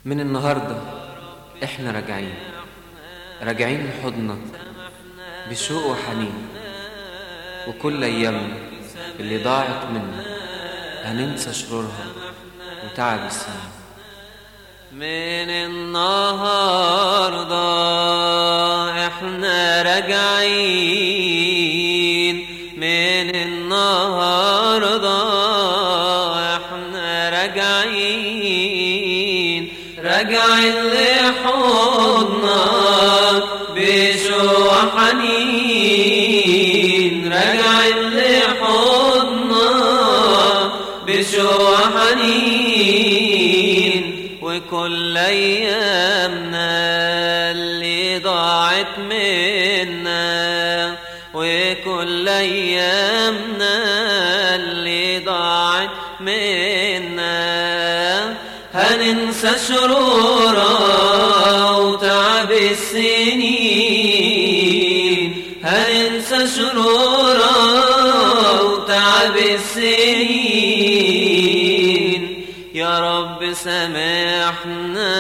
من النهاردة احنا راجعين راجعين لحضنك بشوق وحنين وكل ايامنا اللي ضاعت منا هننسى شرورها وتعب السنين من النهاردة احنا راجعين من النهاردة احنا راجعين راجعين لحضنك بشوق حنين راجعين لحضنك بشوق حنين وكل ايامنا اللي ضاعت منا وكل ايامنا اللي ضاعت منا هننسى شرورها وتعب السنين هننسى شرورها وتعب السنين يا رب سامحنا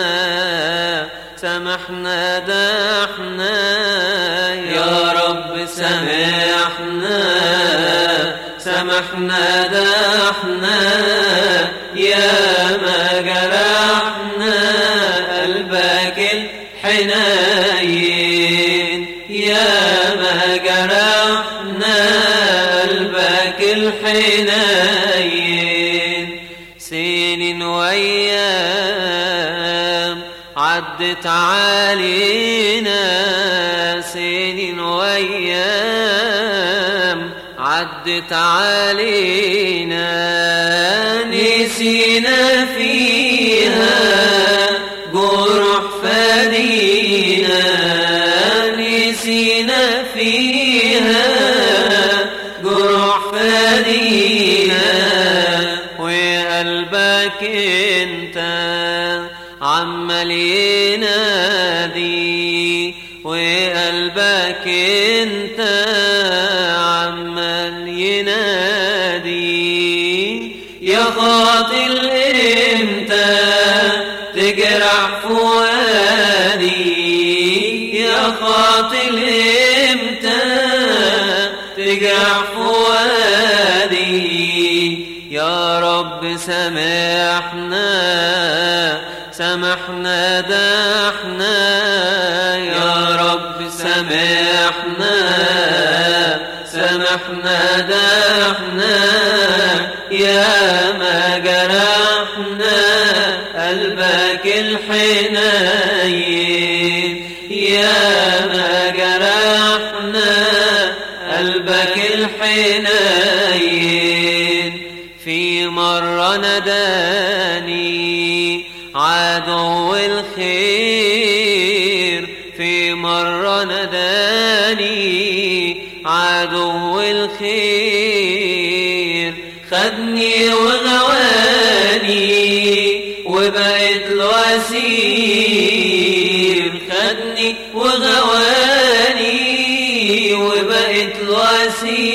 سامحنا ده احنا يا رب سامحنا سامحنا ده احنا يا ما جرحنا قلبك الحنين يا ما جرحنا قلبك الحنين سنين وايام عدت علينا سنين وايام عدت علينا نسينا فيها جرح فدينا نسينا فيها جرح فدينا وقلبك انت عمال ينادي وقلبك انت عمال ينادي يا قاتل امتى تجرح فؤادي يا قاتل امتى تجرح فؤادي يا رب سامحنا سامحنا ده احنا يا رب سامحنا سامحنا ده احنا يا ما جرحنا قلبك الحنين يا ما جرحنا قلبك الحنين في مرة نداني عدو الخير في مرة نداني عدو الخير خدني وغواني وبقيت له أسير خدني وغواني وبقيت له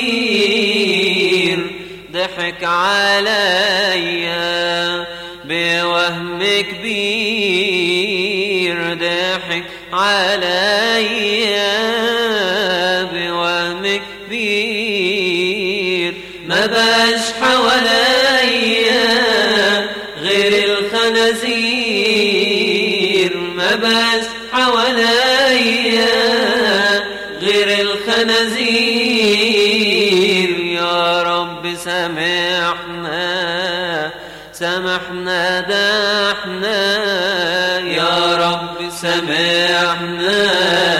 أسير ضحك عليا بوهم كبير ضحك عليا بوهم كبير ما بقاش حواليا غير الخنازير ما بقاش حواليا غير الخنازير يا رب سامحنا سامحنا ده احنا يا رب سامحنا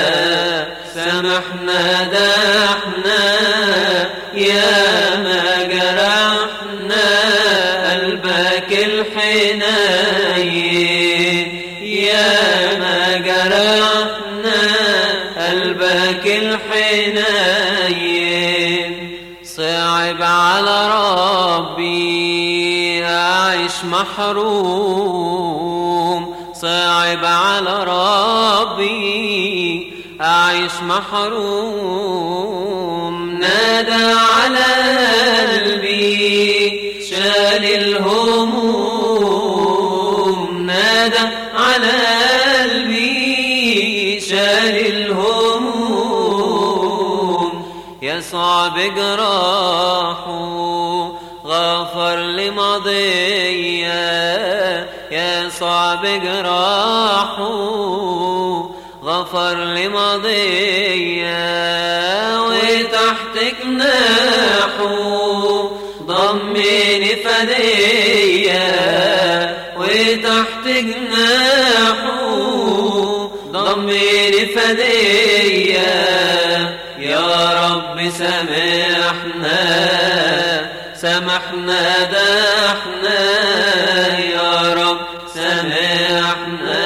سامحنا ده احنا يا ما جرحنا قلبك الحنين يا ما جرحنا قلبك الحنين صعب على ربي أعيش محروم صعب على ربي أعيش محروم نادى على قلبي شال الهموم نادى على على قلبي شال الهموم يسوع بجراحه غفر لمضيا يسوع بجراحه غفر لمضيا وتحت جناحه ضمني فديا وتحت جناحه ضمني فديا يا رب سامحنا سامحنا ده احنا يا رب سامحنا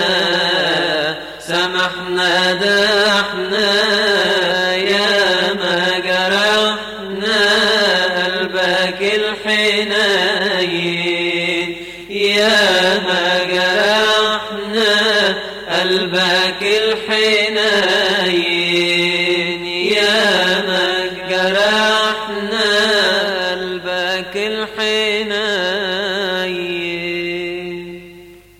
سامحنا ده احنا يا ما جرحنا قلبك الحنين يا ما جرحنا قلبك الحنين يا ما جرحنا قلبك الحنين